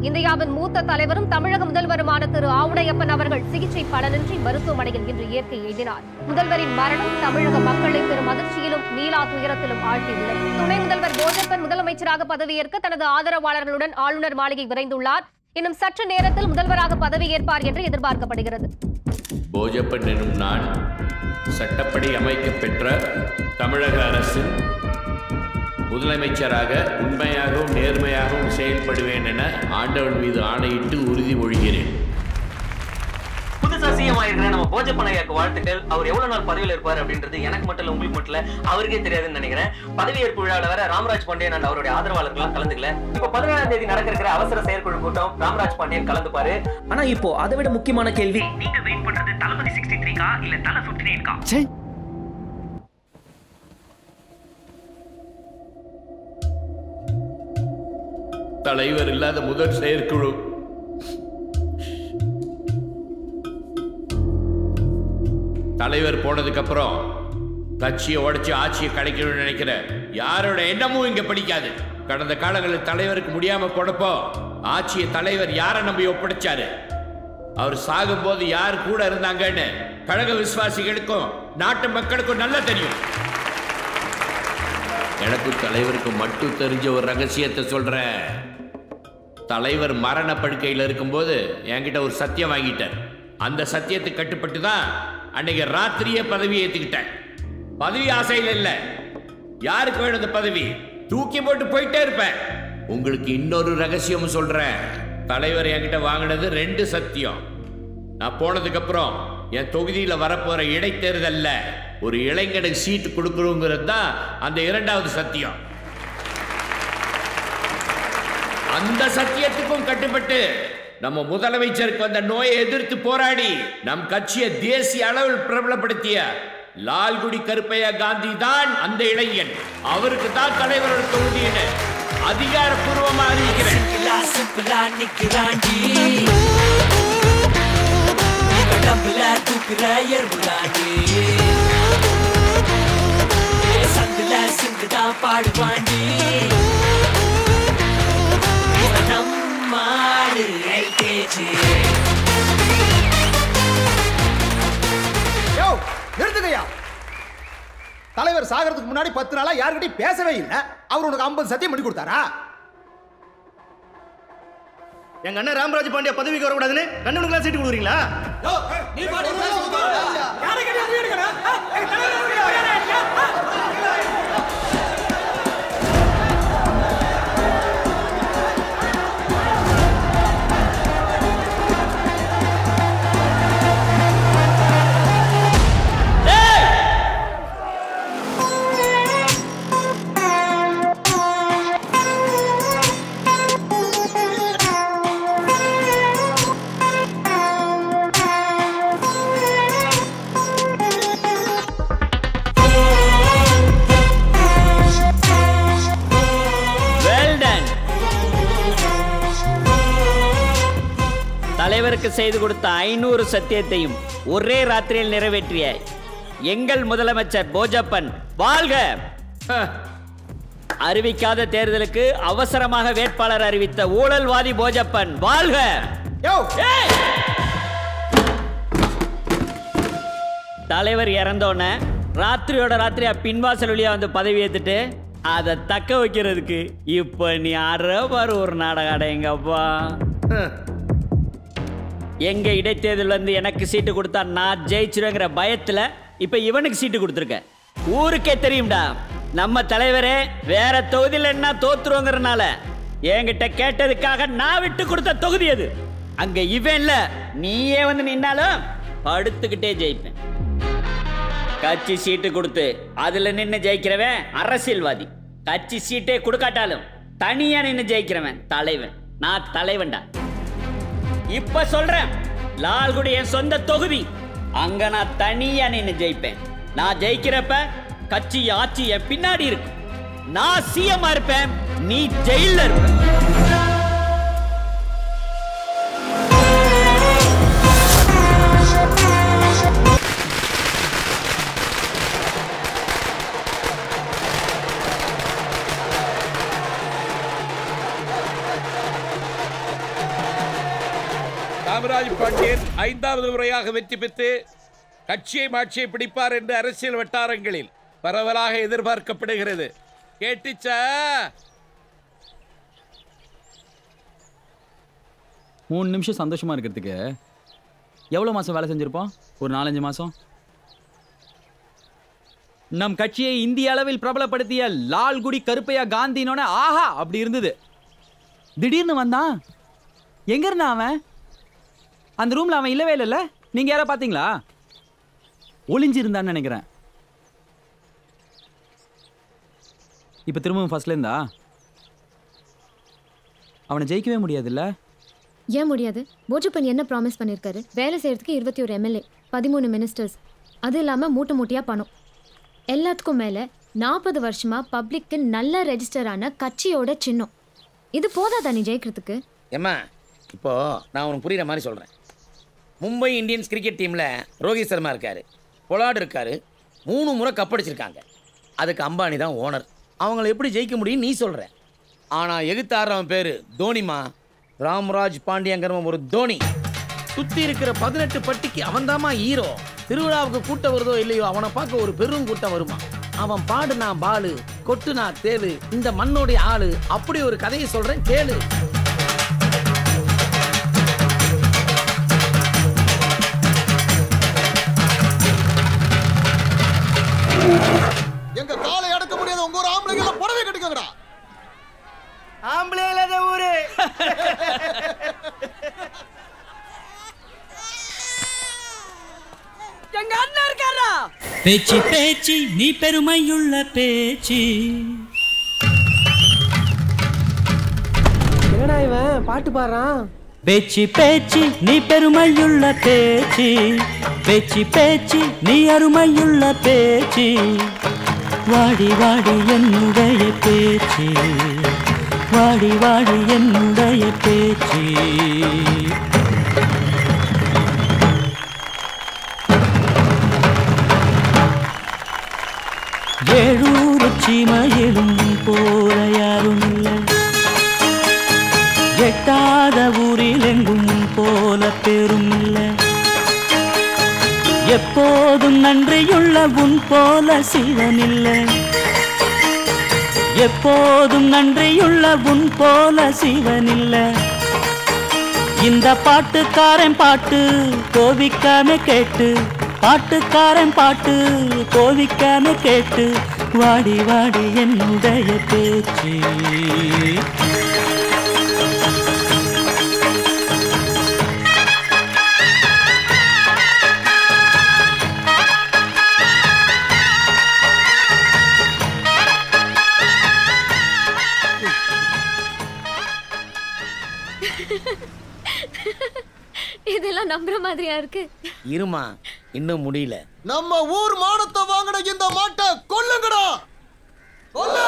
இந்தியாவின் மூத்த தலைவரும் தமிழக முதல்வருமான திரு ஆவுடையப்பன் அவர்கள் சிகிச்சை பலனின்றி மருத்துவமனையில் இன்று இயற்கை எய்தினார் முதல்வரின் மரணம் தமிழக மக்களை பெரும் அதிர்ச்சியிலும் மீளா துயரத்திலும் ஆழ்த்தியுள்ளது துணை முதல்வர் போஜப்பன் முதலமைச்சராக பதவியேற்க தனது ஆதரவாளர்களுடன் ஆளுநர் மாளிகை விரைந்துள்ளார் இன்னும் சற்று நேரத்தில் முதல்வராக பதவியேற்பார் என்று எதிர்பார்க்கப்படுகிறது போஜப்பன் எனும் நான் சட்டப்படி அமைக்கப்பெற்ற தமிழக அரசின் முதலமைச்சராக உண்மையாகவும் நேர்மையாகவும் செயல்படுவேன் என ஆண்டவன் மீது ஆணையிட்டு உறுதிமொழிகிறேன் புதுசா சிஎம் ஆயிருக்கிற நம்ம போஜப்பனையாக்கு வாழ்த்துக்கள் அவர் எவ்வளவு நாள் பதவியில் இருப்பார் அப்படின்றது எனக்கு மட்டும் இல்ல உங்களுக்கு மட்டும் இல்ல அவருக்கே தெரியாதுன்னு நினைக்கிறேன் பதவியேற்பு விழாவில் வேற ராமராஜ் பாண்டியன் and அவருடைய ஆதரவாளர்கள்லாம் கலந்துக்கல இப்ப பதினேழாம் தேதி நடக்க இருக்கிற அவசர செயற்குழு கூட்டம் ராமராஜ் பாண்டியன் கலந்துப்பாரு ஆனா இப்போ அதை விட முக்கியமான கேள்வி நீங்க வெயிட் பண்றது தளபதி சிக்ஸ்டி த்ரீக்கா இல்ல தலை பிப்டி நைன்கா தலைவர் இல்லாத முதல் செயற்குழு தலைவர் போனதுக்கு அப்புறம் கட்சியை உடைச்சு ஆட்சியை கிடைக்கணும்னு நினைக்கிற யாரோட எண்ணமும் இங்க பிடிக்காது கடந்த காலங்களில் தலைவருக்கு முடியாம போனப்போ ஆட்சியை தலைவர் யாரை நம்பி ஒப்படைச்சாரு அவர் சாகும்போது யார் கூட இருந்தாங்கன்னு கழக விசுவாசிகளுக்கும் நாட்டு மக்களுக்கும் நல்லா தெரியும் எனக்கும் தலைவருக்கும் மட்டும் தெரிஞ்ச ஒரு ரகசியத்தை சொல்றேன் தலைவர் மரண படுக்கையில் இருக்கும்போது என்கிட்ட ஒரு சத்தியம் வாங்கிட்டார் அந்த சத்தியத்துக்கு கட்டுப்பட்டு தான் அன்னைக்கு ராத்திரியே பதவி ஏத்துக்கிட்டேன் பதவி ஆசையில் இல்லை யாருக்கு வேணும் இந்த பதவி தூக்கி போட்டு போயிட்டே இருப்பேன் உங்களுக்கு இன்னொரு ரகசியம் சொல்றேன் தலைவர் என்கிட்ட வாங்கினது ரெண்டு சத்தியம் நான் போனதுக்கு அப்புறம் என் தொகுதியில வரப்போற இடைத்தேர்தல்ல ஒரு இளைஞனுக்கு சீட்டு கொடுக்கணுங்கிறது தான் அந்த இரண்டாவது சத்தியம் அந்த சத்தியத்துக்கும் கட்டுப்பட்டு நம்ம முதலமைச்சருக்கு வந்த நோயை எதிர்த்து போராடி நம் கட்சியை தேசிய அளவில் பிரபலப்படுத்திய லால்குடி கருப்பையா காந்தி தான் அந்த இளைஞன் அவருக்கு தான் தலைவரோட தொகுதின்னு அதிகாரப்பூர்வமா அறிவிக்கிறேன் சிம்பிளா சிம்பிளா நிக்கிறாண்டி இவன் டம்புல தூக்குற எறும்புலாண்டி ஏ சந்துல சிந்துதான் பாடுவாண்டி இவன் நம்மாடு எல்கேஜி யோ நிறுத்துங்கய்யா தலைவர் சாகிறதுக்கு முன்னாடி பத்து நாளா யாருக்கிட்டையும் பேசவே இல்லை அவர் உனக்கு ஐம்பது சத்தியம் பண்ணி கொடுத்தாரா எங்க அண்ணன் ராமராஜ் பாண்டியா பதவிக்கு வரக்கூடாதுன்னு கண்ணனுக்குலாம் சீட்டு கொடுக்குறீங்களா வெல் டன் தலைவருக்கு செய்து கொடுத்த ஐநூறு சத்தியத்தையும் ஒரே ராத்திரியில் நிறைவேற்றிய எங்கள் முதலமைச்சர் போஜப்பன் வாழ்க ஹ. அறிவிக்காத தேர்தலுக்கு அவசரமாக வேட்பாளர் அறிவித்த ஊழல்வாதி போஜப்பன் வாழ்க யோ ஏய்! தலைவர் இறந்தோடனே ராத்திரியோட ராத்திரியா பின்வாசல் வழியா வந்து பதவி ஏத்துட்டு அதை தக்க வைக்கிறதுக்கு இப்ப நீ அற பாரு ஒரு நாடகம் எங்கப்பா எங்க இடைத்தேர்தல் வந்து எனக்கு சீட்டு கொடுத்தா நான் ஜெயிச்சிருவேங்கிற பயத்துல இப்ப இவனுக்கு சீட்டு கொடுத்துருக்க ஊருக்கே தெரியும்டா நம்ம தலைவரே வேற தொகுதியில் என்ன தோத்துருவோங்கிறனால என்கிட்ட கேட்டதுக்காக நான் விட்டு கொடுத்த தொகுதி அது அங்க இவன் இல்ல நீயே வந்து நின்னாலும் படுத்துக்கிட்டே ஜெயிப்பேன் கட்சி சீட்டு கொடுத்து அதுல நின்னு ஜெயிக்கிறவன் அரசியல்வாதி கட்சி சீட்டே கொடுக்காட்டாலும் தனியா நின்னு ஜெயிக்கிறவன் தலைவன் நான் தலைவன்டா இப்ப சொல்றேன் லால்குடி என் சொந்த தொகுதி அங்க நான் தனியா நின்னு ஜெயிப்பேன் நான் ஜெயிக்கிறப்ப கட்சி ஆட்சி என் பின்னாடி இருக்கு நான் சிஎம் இருப்பேன் நீ ஜெயில இருப்ப ராமராஜ் பாண்டியன் ஐந்தாவது முறையாக வெற்றி பெற்று கட்சியை மாட்சியை பிடிப்பார் என்று அரசியல் வட்டாரங்களில் பரவலாக எதிர்பார்க்கப்படுகிறது கேட்டுச்சா மூணு நிமிஷம் சந்தோஷமா இருக்கிறதுக்கு எவ்வளோ மாசம் வேலை செஞ்சிருப்போம் ஒரு நாலஞ்சு மாசம் நம் கட்சியை இந்திய அளவில் பிரபலப்படுத்திய லால்குடி கருப்பையா காந்தினோட ஆஹா அப்படி இருந்தது திடீர்னு வந்தான் எங்க இருந்தான் அவன் அந்த ரூம்ல அவன் இல்லவே இல்லைல்ல நீங்க யாரா பாத்தீங்களா ஒளிஞ்சிருந்தான்னு நினைக்கிறேன் இப்போ திரும்பவும் ஃபர்ஸ்ட்ல இருந்தா அவனை ஜெயிக்கவே முடியாதுல்ல ஏன் முடியாது போஜப்பன் என்ன ப்ராமிஸ் பண்ணியிருக்காரு வேலை செய்யறதுக்கு இருபத்தி ஒரு எம்எல்ஏ பதிமூணு மினிஸ்டர்ஸ் அது இல்லாமல் மூட்டை மூட்டையாக பணம் எல்லாத்துக்கும் மேலே நாற்பது வருஷமா பப்ளிக்கு நல்ல ரெஜிஸ்டரான கட்சியோட சின்னம் இது போதாதா நீ ஜெயிக்கிறதுக்கு ஏம்மா இப்போ நான் உனக்கு புரியுற மாதிரி சொல்கிறேன் மும்பை இந்தியன்ஸ் கிரிக்கெட் டீமில் ரோஹித் சர்மா இருக்காரு பொலாட் இருக்காரு மூணு முறை கப்படிச்சிருக்காங்க அதுக்கு அம்பானி தான் ஓனர் அவங்கள எப்படி ஜெயிக்க முடியும் நீ சொல்கிற ஆனால் எகுத்தாடுறவன் பேர் தோனிமா ராம்ராஜ் பாண்டியங்கிறவன் ஒரு தோனி சுற்றி இருக்கிற பதினெட்டு பட்டிக்கு அவன்தாம்மா ஹீரோ திருவிழாவுக்கு கூட்டம் வருதோ இல்லையோ அவனை பார்க்க ஒரு பெரும் கூட்டம் வருமா அவன் பாடுனா பாலு கொட்டுனா தேலு இந்த மண்ணோடைய ஆளு அப்படி ஒரு கதையை சொல்றேன் கேளு எங்க காலை அடக்க முடியாத உங்க ஒரு ஆம்பளைங்க எல்லாம் புடவை கட்டிக்கங்கடா ஆம்பளை இல்லாத ஊரு எங்க அண்ணன் இருக்காரா பேச்சு பேச்சு நீ பெருமையுள்ள பேச்சு என்னடா இவன் பாட்டு பாடுறான் பேச்சு பேச்சு நீ பெருமையுள்ள பேச்சு பேச்சு பேச்சு நீ அருமையுள்ள பேச்சு வாடி வாடி என்னுடைய பேச்சு வாடி வாடி என்னுடைய பேச்சு ஏழூர் சீமையிலும் போல யாரும் இல்லை எட்டாத ஊரில் எங்கும் போல பெரும் இல்லை எப்போதும் நன்றியுள்ள உன் போல சிவன் இல்லை எப்போதும் நன்றியுள்ள உன் போல சிவன் இல்லை இந்த பாட்டுக்காரன் பாட்டு கோவிக்காம கேட்டு பாட்டுக்காரன் பாட்டு கோவிக்காம கேட்டு வாடி வாடி என்னுடைய பேச்சு இதெல்லாம் நம்புற மாதிரியா இருக்கு இருமா இன்னும் முடியல நம்ம ஊர் மானத்தை வாங்கின இந்த மாட்டை கொல்லுங்கடா கொல்லு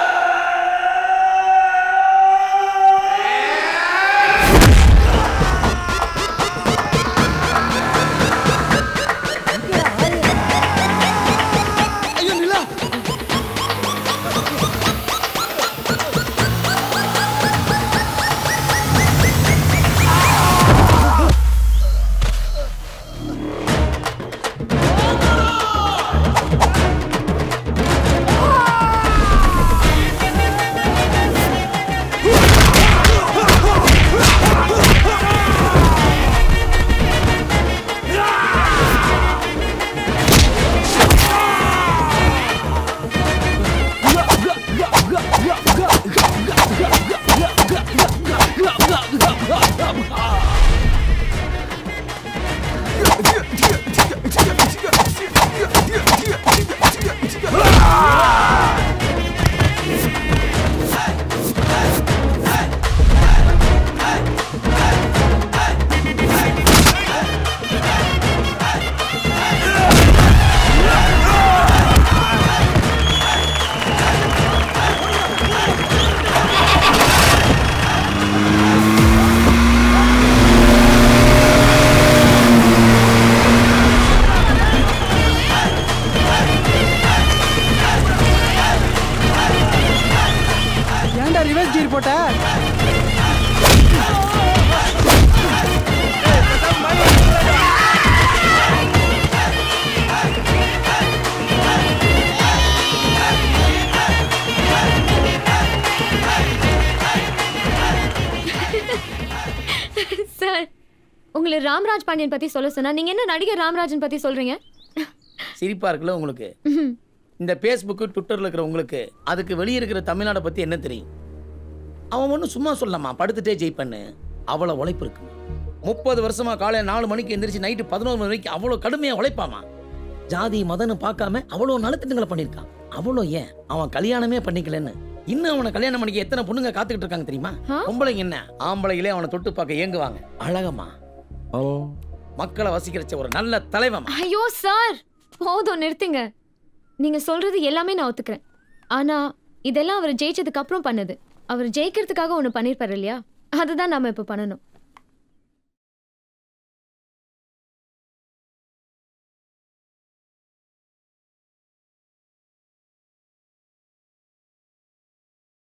ஐயோ நிலா ஆ உங்களை ராம்ராஜ் பாண்டியன் பத்தி சொல்ல சொன்னா நீங்க என்ன நடிகர் ராமராஜன் பத்தி சொல்றீங்க சிரிப்பா இருக்குல்ல உங்களுக்கு இந்த ஃபேஸ்புக்கு ட்விட்டரில் இருக்கிற உங்களுக்கு அதுக்கு வெளியே இருக்கிற தமிழ்நாடை பற்றி என்ன தெரியும் அவன் ஒன்றும் சும்மா சொல்லலாமா படுத்துட்டே ஜெயிப்பண்ணு அவ்வளோ உழைப்பு இருக்கு முப்பது வருஷமா காலையில் நாலு மணிக்கு எந்திரிச்சு நைட்டு பதினோரு மணி வரைக்கும் அவ்வளோ கடுமையாக உழைப்பாமா ஜாதி மதன்னு பார்க்காம அவ்வளோ நலத்திட்டங்களை பண்ணியிருக்கான் அவ்வளோ ஏன் அவன் கல்யாணமே பண்ணிக்கலன்னு இன்னும் அவனை கல்யாணம் பண்ணிக்க எத்தனை பொண்ணுங்க காத்துக்கிட்டு இருக்காங்க தெரியுமா பொம்பளைங்க என்ன ஆம்பளைங்களே அவனை தொட்டு பார்க்க ஏங்குவாங்க அழகமா மக்களை வசிக்கிறச்ச ஒரு நல்ல தலைவன் ஐயோ சார் போதும் நிறுத்துங்க நீங்க சொல்றது எல்லாமே நான் ஒத்துக்கிறேன் ஆனா இதெல்லாம் அவர் ஜெயிச்சதுக்கு அப்புறம் பண்ணது அவர் ஜெயிக்கிறதுக்காக ஒன்று பண்ணியிருப்பாரு இல்லையா அதுதான் நாம இப்போ பண்ணணும்